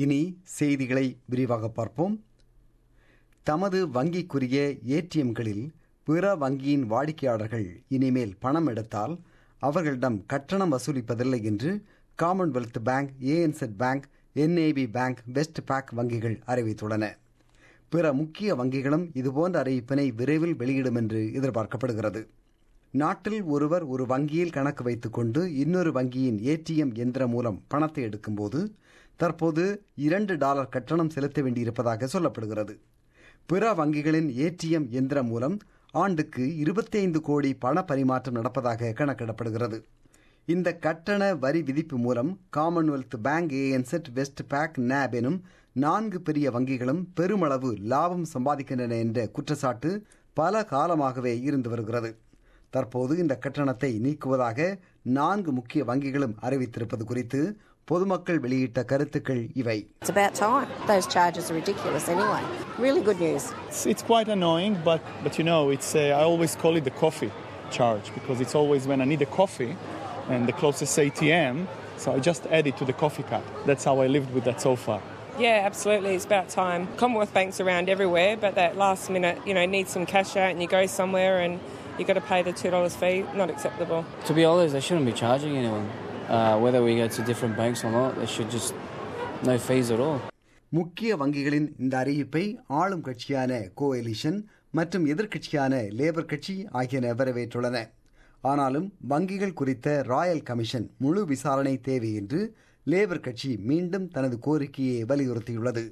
இனி செய்திகளை விரிவாக பார்ப்போம் தமது வங்கிக்குரிய ஏடிஎம்களில் பிற வங்கியின் வாடிக்கையாளர்கள் இனிமேல் பணம் எடுத்தால் அவர்களிடம் கட்டணம் வசூலிப்பதில்லை என்று Commonwealth bank ANZ bank NAB bank Westpac வங்கிகள் அறிவித்துள்ளன பிற முக்கிய வங்கிகளும் இதுபோன்ற அறிவிப்பினை விரைவில் வெளியிடும் என்று எதிர்பார்க்கப்படுகிறது நாட்டில் ஒருவர் ஒரு வங்கியில் கணக்கு வைத்துக் கொண்டு இன்னொரு வங்கியின் ஏடிஎம் எந்திரம் மூலம் பணத்தை எடுக்கும்போது தற்போது இரண்டு டாலர் கட்டணம் செலுத்த வேண்டியிருப்பதாக சொல்லப்படுகிறது பிற வங்கிகளின் ஏடிஎம் எந்திரம் மூலம் ஆண்டுக்கு இருபத்தி ஐந்து கோடி பண பரிமாற்றம் நடப்பதாக கணக்கிடப்படுகிறது இந்த கட்டண வரி விதிப்பு மூலம் Commonwealth bank ANZ Westpac NAB எனும் நான்கு பெரிய வங்கிகளும் பெருமளவு லாபம் சம்பாதிக்கின்றன என்ற குற்றச்சாட்டு பல காலமாகவே இருந்து வருகிறது தற்போது இந்த கட்டணத்தை நீக்குவதாக நான்கு முக்கிய வங்கிகளும் அறிவித்திருப்பது குறித்து பொதுமக்கள் வெளியிட்ட கருத்துக்கள் இவை It's about time. Those charges are ridiculous anyway. Really good news. It's, it's quite annoying, but, but you know, it's uh, I always call it the coffee charge because it's always when I need a coffee and the closest ATM, so I just add it to the coffee cup. That's how I lived with that so far. Yeah, absolutely. It's about time. Commonwealth Bank's around everywhere, but that last minute, you know, need some cash out and you go somewhere and you got to pay the $2 fee, not acceptable. To be honest, they shouldn't be charging anyone. Uh, whether we go to different banks or not, they should just no fees at all. முக்கிய வங்கிகளின் இந்த அறிவிப்பை ஆளும் கட்சியான coalition மற்றும் எதிர்க்கட்சியான labour கட்சி ஆகியன வரவேற்றுள்ளன ஆனாலும் வங்கிகள் குறித்த ராயல் கமிஷன் முழு விசாரணை தேவை என்று லேபர் கட்சி மீண்டும் தனது கோரிக்கையை வலியுறுத்தியுள்ளது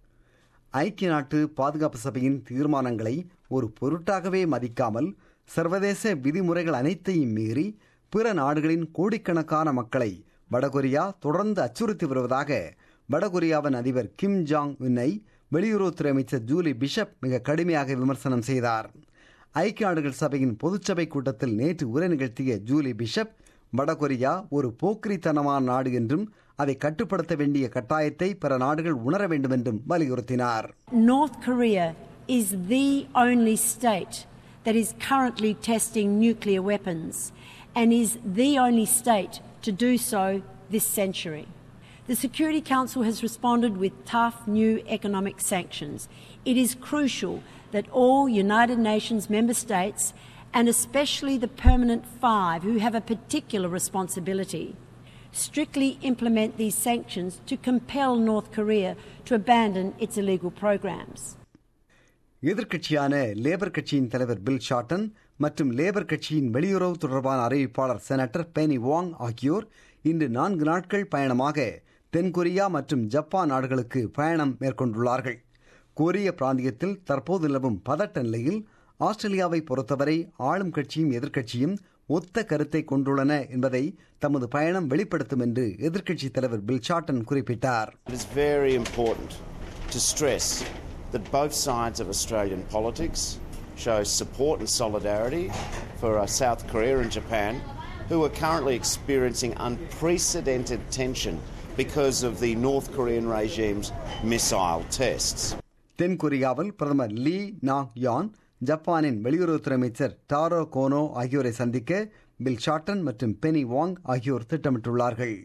ஐக்கிய நாட்டு பாதுகாப்பு சபையின் தீர்மானங்களை ஒரு பொருட்டாகவே மதிக்காமல் சர்வதேச விதிமுறைகள் அனைத்தையும் மீறி பிற நாடுகளின் கோடிக்கணக்கான மக்களை வடகொரியா தொடர்ந்து அச்சுறுத்தி வருவதாக வடகொரியாவின் அதிபர் கிம் ஜாங் உன்னை வெளியுறவுத்துறை அமைச்சர் ஜூலி பிஷப் மிக கடுமையாக விமர்சனம் செய்தார் ஐக்கிய நாடுகள் சபையின் பொதுச்சபை கூட்டத்தில் நேற்று உரை நிகழ்த்திய ஜூலி பிஷப் வடகொரியா ஒரு போக்கிரித்தனமான நாடு என்றும் அதை கட்டுப்படுத்த வேண்டிய கட்டாயத்தை பிற நாடுகள் உணர வேண்டும் என்றும் வலியுறுத்தினார் North Korea is the only state that is currently testing nuclear weapons and is the only state to do so this century. The Security Council has responded with tough new economic sanctions. It is crucial that all United Nations member states, and especially the permanent five who have a particular responsibility, strictly implement these sanctions to compel North Korea to abandon its illegal programs. எதிர்க்கட்சியான Labor கட்சியின் தலைவர் Bill shorten மற்றும் labour கட்சியின் வெளியுறவு தொடர்பான அறிவிப்பாளர் senator பெனி வாங் ஆகியோர் இன்று நான்கு நாட்கள் பயணமாக தென்கொரியா மற்றும் ஜப்பான் நாடுகளுக்கு பயணம் மேற்கொண்டுள்ளார்கள் கொரிய பிராந்தியத்தில் தற்போது நிலவும் பதட்ட நிலையில் ஆஸ்திரேலியாவை பொறுத்தவரை ஆளும் கட்சியும் எதிர்க்கட்சியும் ஒத்த கருத்தை கொண்டுள்ளன என்பதை தமது பயணம் வெளிப்படுத்தும் என்று எதிர்க்கட்சி தலைவர் பில் ஷார்டன் குறிப்பிட்டார் It is very important to stress that both sides of Australian politics show support and solidarity for uh, South Korea and Japan, who are currently experiencing unprecedented tension because of the North Korean regime's missile tests. தென்கொரியாவில் பிரதமர் லீ knock யான் ஜப்பானின் வெளியுறவுத்துறை அமைச்சர் Taro Kono ஆகியோரை சந்திக்க bill shorten மற்றும் பெனி வாங் ஆகியோர் திட்டமிட்டுள்ளார்கள்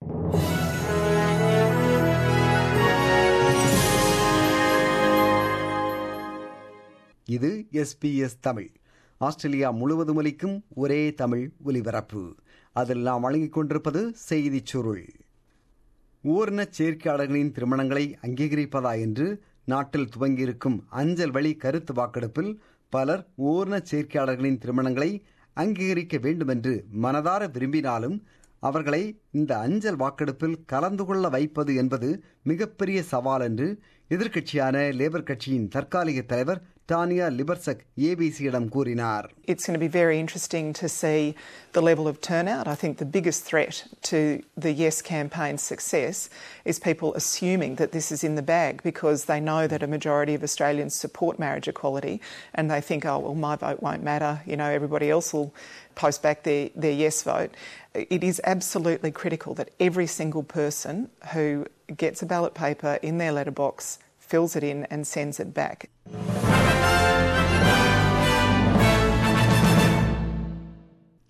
இது எஸ்பிஎஸ் தமிழ் ஆஸ்திரேலியா முழுவதும் ஒலிக்கும் ஒரே தமிழ் ஒலிபரப்பு அதில் நாம் வழங்கிக் கொண்டிருப்பது செய்திச் சுருள் ஓரினச் சேர்க்கையாளர்களின் திருமணங்களை அங்கீகரிப்பதா என்று நாட்டில் துவங்கியிருக்கும் அஞ்சல் வழி கருத்து வாக்கெடுப்பில் பலர் ஓரினச் சேர்க்கையாளர்களின் திருமணங்களை அங்கீகரிக்க வேண்டும் என்று மனதார விரும்பினாலும் அவர்களை இந்த அஞ்சல் வாக்கெடுப்பில் கலந்து கொள்ள வைப்பது என்பது மிகப்பெரிய சவால் என்று எதிர்க்கட்சியான லேபர் கட்சியின் தற்காலிக தலைவர் டானியா லிபர்சக் ஏபிசியிடம் கூறினார் It's going to be very interesting to see the level of turnout. I think the biggest threat to the Yes campaign's success is people assuming that this is in the bag because they know that a majority of Australians support marriage equality and they think, oh, well, my vote won't matter. You know, everybody else will post back their, their yes vote. It is absolutely critical that every single person who gets a ballot paper in their letterbox fills it in and sends it back.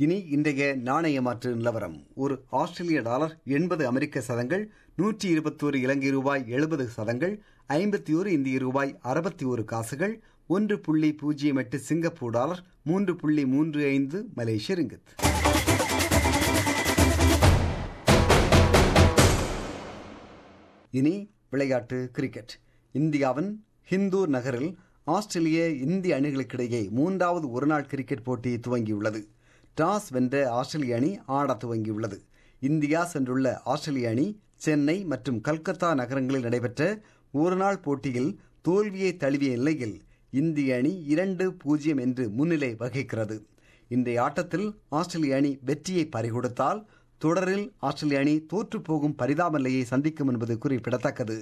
இனி இன்றைய நாணய மாற்று நிலவரம் ஒரு ஆஸ்திரேலிய dollar எண்பது அமெரிக்க சதங்கள் நூற்றி இருபத்தோரு இலங்கை ரூபாய் எழுபது சதங்கள் ஐம்பத்தி ஒரு இந்திய ரூபாய் அறுபத்தி ஒரு காசுகள் ஒன்று புள்ளி பூஜ்ஜியம் எட்டு சிங்கப்பூர் டாலர் மூன்று புள்ளி மூன்று ஐந்து மலேசிய ரிங்கித் இனி விளையாட்டு கிரிக்கெட் இந்தியாவின் ஹிந்தூர் நகரில் ஆஸ்திரேலிய இந்திய அணிகளுக்கிடையே மூன்றாவது ஒருநாள் கிரிக்கெட் போட்டி துவங்கியுள்ளது டாஸ் வென்ற ஆஸ்திரேலிய அணி ஆட துவங்கியுள்ளது இந்தியா சென்றுள்ள ஆஸ்திரேலிய அணி சென்னை மற்றும் கல்கத்தா நகரங்களில் நடைபெற்ற ஒருநாள் போட்டியில் தோல்வியை தழுவிய நிலையில் இந்திய அணி இரண்டு பூஜ்ஜியம் என்று முன்னிலை வகிக்கிறது இன்றைய ஆட்டத்தில் ஆஸ்திரேலிய அணி வெற்றியை பறிகொடுத்தால் தொடரில் ஆஸ்திரேலிய அணி தோற்றுப்போகும் பரிதாப நிலையை சந்திக்கும் என்பது குறிப்பிடத்தக்கது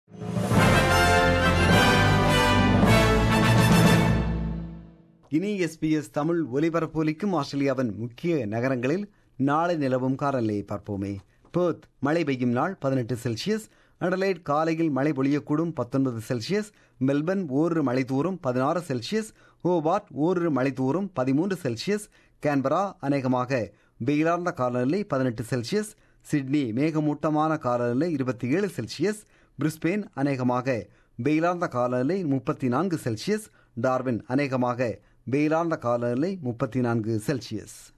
இனி எஸ்பிஎஸ் தமிழ் ஒலிபரப்பொலிக்கும் ஆஸ்திரேலியாவின் முக்கிய நகரங்களில் நாளை நிலவும் காலநிலையை பார்ப்போமே பேர்த் மழை பெய்யும் நாள் பதினெட்டு செல்சியஸ் அடலைட் காலையில் மழை பொழியக்கூடும் பத்தொன்பது செல்சியஸ் மெல்பர்ன் ஓரிரு மழை தூரும் பதினாறு செல்சியஸ் ஹோபார்ட் ஓரிரு மழை தூரும் பதிமூன்று செல்சியஸ் கேன்பரா அநேகமாக வெயிலார்ந்த காலநிலை பதினெட்டு செல்சியஸ் சிட்னி மேகமூட்டமான காலநிலை இருபத்தி ஏழு செல்சியஸ் பிரிஸ்பெயின் அநேகமாக வெயிலார்ந்த காலநிலை முப்பத்தி நான்கு செல்சியஸ் டார்வின் அநேகமாக வெயிலார்ந்த காலநிலை முப்பத்தி நான்கு செல்சியஸ்